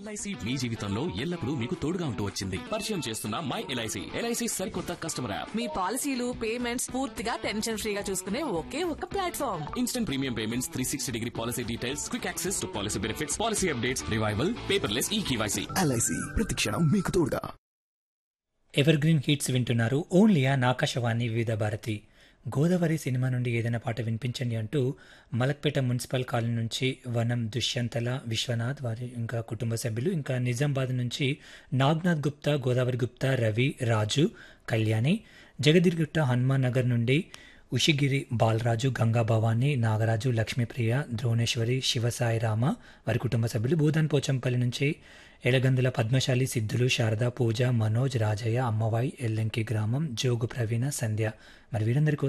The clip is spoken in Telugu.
ఎల్ఐసి మీ జీవితంలో ఎల్లప్పుడూ మీకు తోడుగా ఉంటూ వచ్చింది పరిచయం చేస్తున్న మై ఎల్ఐసి ఎల్ఐసి సరికొత్త కస్టమర్ యాప్ మీ పాలసీలు పేమెంట్స్ పూర్తిగా టెన్షన్ ఫ్రీగా చూసుకునే ఒకే ఒక platform instant premium payments three sixty degree policy details quick access to policy benefits policy updates revival paperless e KYC LIC ప్రతిక్షణం మీకు తోడుగా ఎవర్ గ్రీన్ హిట్స్ వింటున్నారు ఓన్లీ ఆ నాకాశవాణి వివిధ భారతి గోదావరి సినిమా నుండి ఏదైనా పాట వినిపించండి అంటూ మలక్పేట మున్సిపల్ కాలనీ నుంచి వనం దుష్యంతల విశ్వనాథ్ వారి ఇంకా కుటుంబ సభ్యులు ఇంకా నిజామాబాద్ నుంచి నాగ్నాథ్ గుప్తా గోదావరి గుప్తా రవి రాజు కళ్యాణి జగదిర్గుట్ట హనుమాన్ నగర్ నుండి ఉషిగిరి బాలరాజు గంగా భవాని నాగరాజు లక్ష్మీప్రియ ద్రోణేశ్వరి శివసాయి రామ వారి కుటుంబ సభ్యులు భూదాన్ పోచంపల్లి నుంచి ఎలగందుల పద్మశాలి సిద్ధులు శారద పూజ మనోజ్ రాజయ్య అమ్మవాయి ఎల్లంకి గ్రామం జోగు ప్రవీణ సంధ్య మరి వీరందరి కోసం